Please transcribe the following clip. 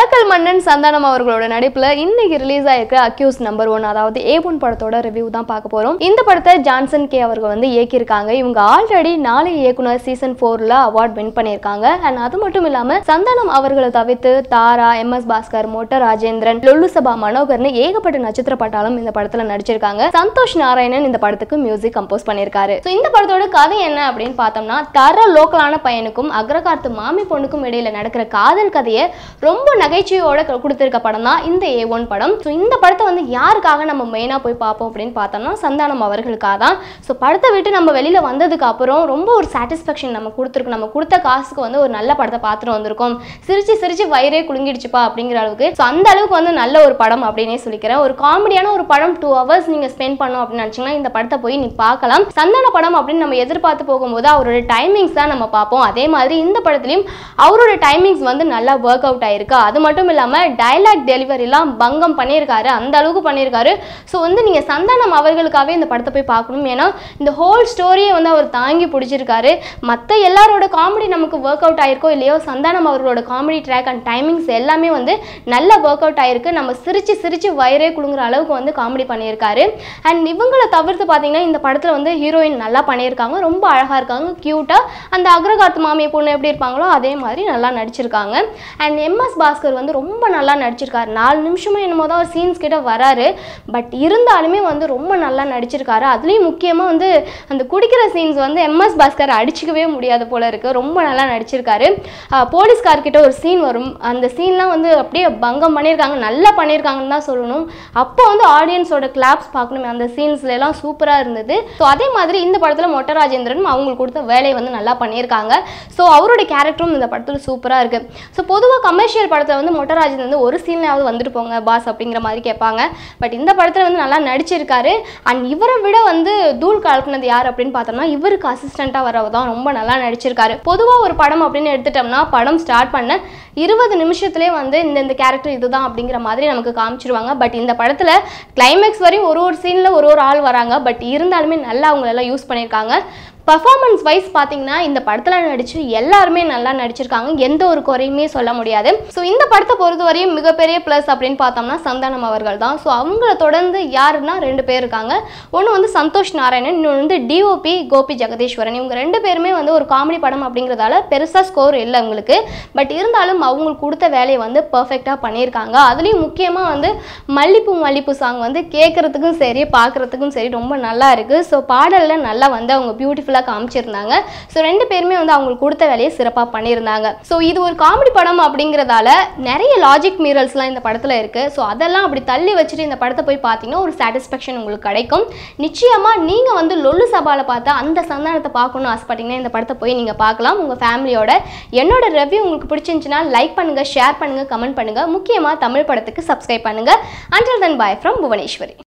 கலக்கல் மன்னன் சந்தானம் அவர்களோட நடிப்புல இன்னைக்கு ரிலீஸ் ஆயிருக்க அக்யூஸ் நம்பர் ஒன் அதாவது ஏ ஒன் படத்தோட ரிவ்யூ தான் பார்க்க போறோம் இந்த படத்தை ஜான்சன் கே அவர்கள் வந்து இயக்கியிருக்காங்க இவங்க ஆல்ரெடி நாளை இயக்குனர் சீசன் ஃபோர்ல அவார்ட் வின் பண்ணியிருக்காங்க அண்ட் அது மட்டும் இல்லாம சந்தானம் அவர்களை தவிர்த்து தாரா எம் எஸ் பாஸ்கர் மொட்ட ராஜேந்திரன் லொல்லு சபா மனோகர்னு ஏகப்பட்ட நட்சத்திர பட்டாளம் இந்த படத்துல நடிச்சிருக்காங்க சந்தோஷ் நாராயணன் இந்த படத்துக்கு மியூசிக் கம்போஸ் பண்ணியிருக்காரு ஸோ இந்த படத்தோட கதை என்ன அப்படின்னு பார்த்தோம்னா தர லோக்கலான பையனுக்கும் அக்ரகார்த்து மாமி பொண்ணுக்கும் இடையில நடக்கிற காதல் கதையை ரொம்ப நகைச்சுவையோட க- கொடுத்திருக்க படம் தான் இந்த ஏ ஒன் படம் ஸோ இந்த படத்தை வந்து யாருக்காக நம்ம மெயினாக போய் பார்ப்போம் அப்படின்னு பார்த்தோம்னா சந்தானம் அவர்களுக்காக தான் ஸோ படத்தை விட்டு நம்ம வெளியில் வந்ததுக்கு அப்புறம் ரொம்ப ஒரு சாட்டிஸ்ஃபேக்ஷன் நம்ம கொடுத்துருக்கோம் நம்ம கொடுத்த காசுக்கு வந்து ஒரு நல்ல படத்தை பார்த்துட்டு வந்திருக்கோம் சிரிச்சு சிரிச்சு வயிறே குலுங்கிடுச்சுப்பா அப்படிங்கிற அளவுக்கு ஸோ அந்த அளவுக்கு வந்து நல்ல ஒரு படம் அப்படின்னே சொல்லிக்கிறேன் ஒரு காமெடியான ஒரு படம் டூ ஹவர்ஸ் நீங்கள் ஸ்பெண்ட் பண்ணோம் அப்படின்னு நினச்சிங்கன்னா இந்த படத்தை போய் நீ பார்க்கலாம் சந்தான படம் அப்படின்னு நம்ம எதிர்பார்த்து போகும்போது அவரோட டைமிங்ஸ் தான் நம்ம பார்ப்போம் அதே மாதிரி இந்த படத்துலையும் அவரோட டைமிங்ஸ் வந்து நல்லா ஒர்க் அவுட் ஆயிருக்கு அது மட்டும் இல்லாமல் டைலாக் டெலிவரிலாம் பங்கம் பண்ணியிருக்காரு அந்த அளவுக்கு பண்ணியிருக்காரு ஸோ வந்து நீங்கள் சந்தானம் அவர்களுக்காகவே இந்த படத்தை போய் பார்க்கணும் ஏன்னா இந்த ஹோல் ஸ்டோரியை வந்து அவர் தாங்கி பிடிச்சிருக்காரு மற்ற எல்லாரோட காமெடி நமக்கு ஒர்க் அவுட் ஆயிருக்கோ இல்லையோ சந்தானம் அவர்களோட காமெடி ட்ராக் அண்ட் டைமிங்ஸ் எல்லாமே வந்து நல்ல ஒர்க் அவுட் ஆயிருக்கு நம்ம சிரிச்சு சிரிச்சு வயிறே குலுங்குற அளவுக்கு வந்து காமெடி பண்ணியிருக்காரு அண்ட் இவங்களை தவிர்த்து பார்த்தீங்கன்னா இந்த படத்தில் வந்து ஹீரோயின் நல்லா பண்ணியிருக்காங்க ரொம்ப அழகாக இருக்காங்க க்யூட்டாக அந்த அக்ரகார்த்து மாமியை பொண்ணு எப்படி இருப்பாங்களோ அதே மாதிரி நல்லா நடிச்சிருக்காங்க அண்ட் எம்எஸ் பாஸ்கர் வந்து ரொம்ப நல்லா நடிச்சிருக்காரு நாலு நிமிஷமும் என்னமோ தான் ஒரு சீன்ஸ் கிட்ட வராரு பட் இருந்தாலுமே வந்து ரொம்ப நல்லா நடிச்சிருக்காரு அதுலேயும் முக்கியமாக வந்து அந்த குடிக்கிற சீன்ஸ் வந்து எம்எஸ் பாஸ்கர் அடிச்சுக்கவே முடியாது போல இருக்கு ரொம்ப நல்லா நடிச்சிருக்காரு ஆஹ் போலீஸ்கார்கிட்ட ஒரு சீன் வரும் அந்த சீன்லாம் வந்து அப்படியே பங்கம் பண்ணியிருக்காங்க நல்லா பண்ணியிருக்காங்கன்னு தான் சொல்லணும் அப்போ வந்து ஆடியன்ஸோட கிளாப்ஸ் பார்க்கணுமே அந்த சீன்ஸ்ல எல்லாம் சூப்பராக இருந்தது ஸோ அதே மாதிரி இந்த படத்தில் மொட்ட ராஜேந்திரன் அவங்களுக்கு கொடுத்த வேலையை வந்து நல்லா பண்ணியிருக்காங்க ஸோ அவரோட கேரக்டரும் இந்த படத்தில் சூப்பராக இருக்கு ஸோ பொதுவாக கமர்ஷியல் படத்தில் வந்து மொட்ட ராஜேந்திரன் வந்து ஒரு சீன்லையாவது வந்துட்டு போங்க பாஸ் அப்படிங்கிற மாதிரி கேட்பாங்க பட் இந்த படத்தில் வந்து நல்லா நடிச்சிருக்காரு அண்ட் இவரை விட வந்து தூள் கலப்புனது யார் அப்படின்னு பார்த்தோம்னா இவருக்கு அசிஸ்டண்ட்டாக வரவர் தான் ரொம்ப நல்லா நடிச்சிருக்காரு பொதுவாக ஒரு படம் அப்படின்னு எடுத்துட்டோம்னா படம் ஸ்டார்ட் பண்ண இருபது நிமிஷத்துலேயே வந்து இந்த இந்த கேரக்டர் இதுதான் அப்படிங்கிற மாதிரி நமக்கு காமிச்சிருவாங்க பட் இந்த படத்தில் கிளைமேக்ஸ் வரையும் ஒரு ஒரு சீனில் ஒரு ஒரு ஆள் வராங்க பட் இருந்தாலுமே நல்லா அவங்களெல்லாம் யூஸ் பண்ணியிருக்காங்க பர்ஃபார்மன்ஸ் வைஸ் பார்த்தீங்கன்னா இந்த படத்தில் நடிச்சு எல்லாருமே நல்லா நடிச்சிருக்காங்க எந்த ஒரு குறையுமே சொல்ல முடியாது ஸோ இந்த படத்தை பொறுத்தவரையும் மிகப்பெரிய ப்ளஸ் அப்படின்னு பார்த்தோம்னா சந்தானம் அவர்கள் தான் ஸோ அவங்கள தொடர்ந்து யாருன்னா ரெண்டு பேர் இருக்காங்க ஒன்று வந்து சந்தோஷ் நாராயணன் இன்னொன்று வந்து டிஓபி கோபி ஜெகதீஸ்வரன் இவங்க ரெண்டு பேருமே வந்து ஒரு காமெடி படம் அப்படிங்கிறதால பெருசாக ஸ்கோர் இல்லை அவங்களுக்கு பட் இருந்தாலும் அவங்களுக்கு கொடுத்த வேலையை வந்து பர்ஃபெக்டாக பண்ணியிருக்காங்க அதுலேயும் முக்கியமாக வந்து மல்லிப்பூ மல்லிப்பூ சாங் வந்து கேட்குறதுக்கும் சரி பார்க்குறதுக்கும் சரி ரொம்ப நல்லா இருக்குது ஸோ பாடலில் நல்லா வந்து அவங்க பியூட்டிஃபுல்லாக காமிச்சிருந்தாங்க ஸோ ரெண்டு பேருமே வந்து அவங்களுக்கு கொடுத்த வேலையை சிறப்பாக பண்ணியிருந்தாங்க ஸோ இது ஒரு காமெடி படம் அப்படிங்கிறதால நிறைய லாஜிக் மீரல்ஸ்லாம் இந்த படத்தில் இருக்குது ஸோ அதெல்லாம் அப்படி தள்ளி வச்சுட்டு இந்த படத்தை போய் பார்த்தீங்கன்னா ஒரு சாட்டிஸ்ஃபேக்ஷன் உங்களுக்கு கிடைக்கும் நிச்சயமாக நீங்கள் வந்து லொல்லு சபாவில் பார்த்தா அந்த சந்தானத்தை பார்க்கணும்னு ஆசைப்பட்டீங்கன்னா இந்த படத்தை போய் நீங்கள் பார்க்கலாம் உங்கள் ஃபேமிலியோட என்னோட ரிவ்யூ உங்களுக்கு பிடிச்சிருந்துச்சுன்னா லைக் பண்ணுங்கள் ஷேர் பண்ணுங்கள் கமெண்ட் பண்ணுங்கள் முக்கியமாக தமிழ் படத்துக்கு சப்ஸ்கிரைப் பண்ணுங்கள் until then bye from Bhuvaneswari